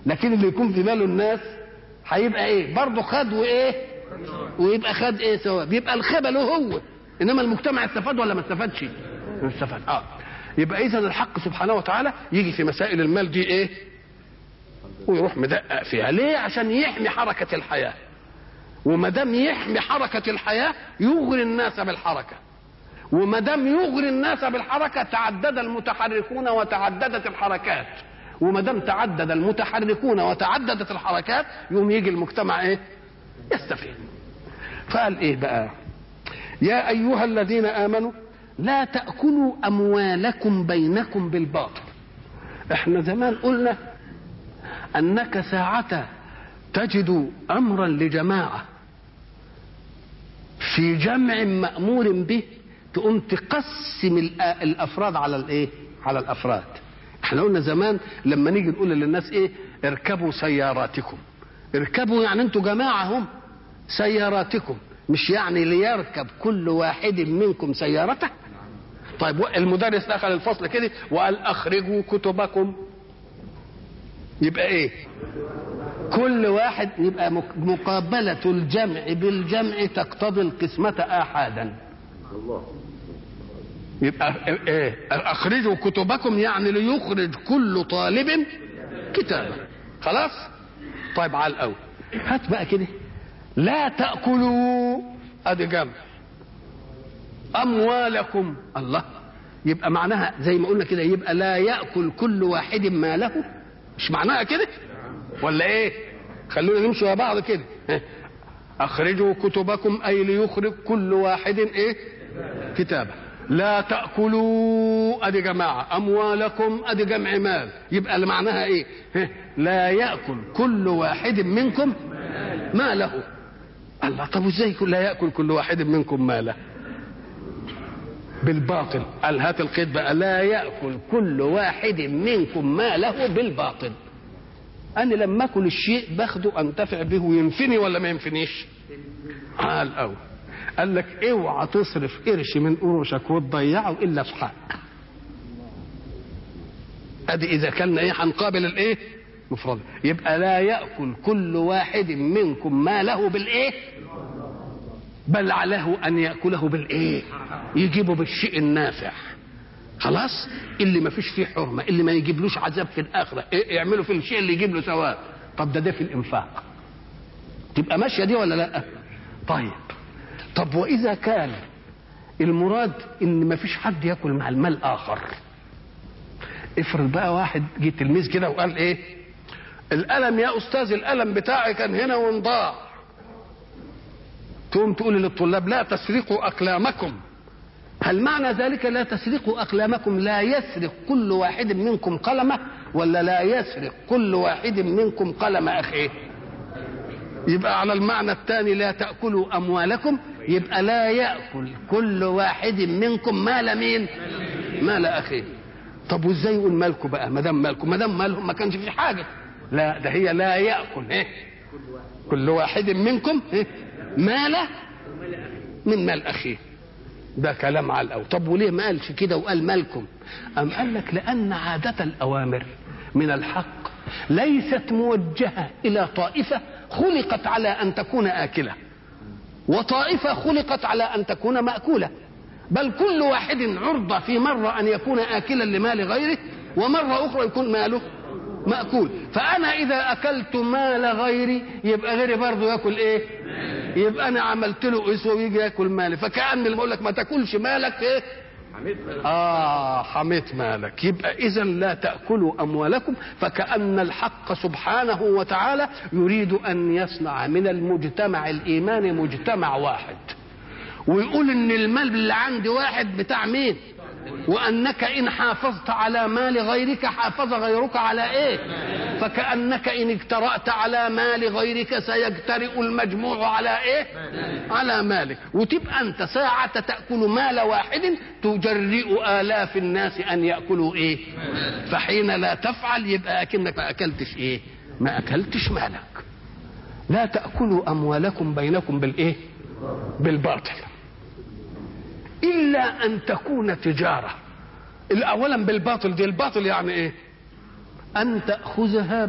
لكن اللي يكون في باله الناس هيبقى ايه برضه خد وايه ويبقى خد ايه ثواب يبقى الخيبه له هو انما المجتمع استفاد ولا ما استفادش استفاد اه يبقى اذا الحق سبحانه وتعالى يجي في مسائل المال دي ايه ويروح مدقق فيها ليه عشان يحمي حركه الحياه وما دام يحمي حركه الحياه يغري الناس بالحركه وما دام يغري الناس بالحركه تعدد المتحركون وتعددت الحركات وما دام تعدد المتحركون وتعددت الحركات يقوم يجي المجتمع ايه يستفيد فقال ايه بقى يا ايها الذين امنوا لا تاكلوا اموالكم بينكم بالباطل احنا زمان قلنا انك ساعه تجد امرا لجماعه في جمع مامور به تقوم تقسم الافراد على الايه على الافراد احنا قلنا زمان لما نيجي نقول للناس ايه اركبوا سياراتكم اركبوا يعني انتوا جماعه هم سياراتكم مش يعني ليركب كل واحد منكم سيارته طيب المدرس دخل الفصل كده وقال اخرجوا كتبكم يبقى ايه كل واحد يبقى مقابلة الجمع بالجمع تقتضي القسمة آحادا يبقى ايه اخرجوا كتبكم يعني ليخرج كل طالب كتابه خلاص طيب على الاول هات بقى كده لا تاكلوا ادي جمع اموالكم الله يبقى معناها زي ما قلنا كده يبقى لا ياكل كل واحد ماله مش معناها كده ولا ايه خلونا نمشي مع بعض كده اخرجوا كتبكم اي ليخرج كل واحد ايه كتابه لا تأكلوا أدي جماعة أموالكم أدي جمع مال يبقى اللي معناها إيه لا يأكل كل واحد منكم ماله الله طب ازاي لا يأكل كل واحد منكم ماله بالباطل قال هات القيد بقى لا يأكل كل واحد منكم ماله بالباطل أنا لما أكل الشيء باخده أنتفع به وينفني ولا ما ينفنيش قال الأول قال لك اوعى تصرف قرش من قروشك وتضيعه الا في حق ادي اذا كان ايه هنقابل الايه مفرد يبقى لا ياكل كل واحد منكم ماله بالايه بل عليه ان ياكله بالايه يجيبه بالشيء النافع خلاص اللي ما فيش فيه حرمه اللي ما يجيبلوش عذاب في الاخره إيه يعملوا في الشيء اللي يجيب له ثواب طب ده ده في الانفاق تبقى ماشيه دي ولا لا طيب طب واذا كان المراد ان ما فيش حد ياكل مع المال اخر افرض بقى واحد جه تلميذ كده وقال ايه القلم يا استاذ القلم بتاعي كان هنا وانضاع تقوم تقول للطلاب لا تسرقوا اقلامكم هل معنى ذلك لا تسرقوا اقلامكم لا يسرق كل واحد منكم قلمه ولا لا يسرق كل واحد منكم قلم اخيه يبقى على المعنى الثاني لا تاكلوا اموالكم يبقى لا ياكل كل واحد منكم مال مين مال اخيه طب وازاي يقول مالكم بقى ما دام مالكم ما دام مالهم ما كانش في حاجه لا ده هي لا ياكل ايه كل واحد منكم إيه؟ ماله من مال اخيه ده كلام على الاول طب وليه ما قالش كده وقال مالكم ام قال لك لان عاده الاوامر من الحق ليست موجهه الى طائفه خلقت على ان تكون اكله وطائفه خلقت على ان تكون ماكوله بل كل واحد عرضه في مره ان يكون اكلا لمال غيره ومره اخرى يكون ماله ماكول فانا اذا اكلت مال غيري يبقى غيري برضه ياكل ايه يبقى انا عملت له اسوه ويجي ياكل مالي فكان اللي بقول لك ما تاكلش مالك ايه آه حميت مالك يبقى إذا لا تأكلوا أموالكم فكأن الحق سبحانه وتعالى يريد أن يصنع من المجتمع الإيماني مجتمع واحد ويقول إن المال اللي عند واحد بتاع مين وأنك إن حافظت على مال غيرك حافظ غيرك على إيه فكأنك إن اجترأت على مال غيرك سيجترئ المجموع على إيه على مالك وتبقى أنت ساعة تأكل مال واحد تجرئ آلاف الناس أن يأكلوا إيه فحين لا تفعل يبقى أكنك ما أكلتش إيه ما أكلتش مالك لا تأكلوا أموالكم بينكم بالإيه بالباطل إلا أن تكون تجارة أولا بالباطل دي الباطل يعني إيه أن تأخذها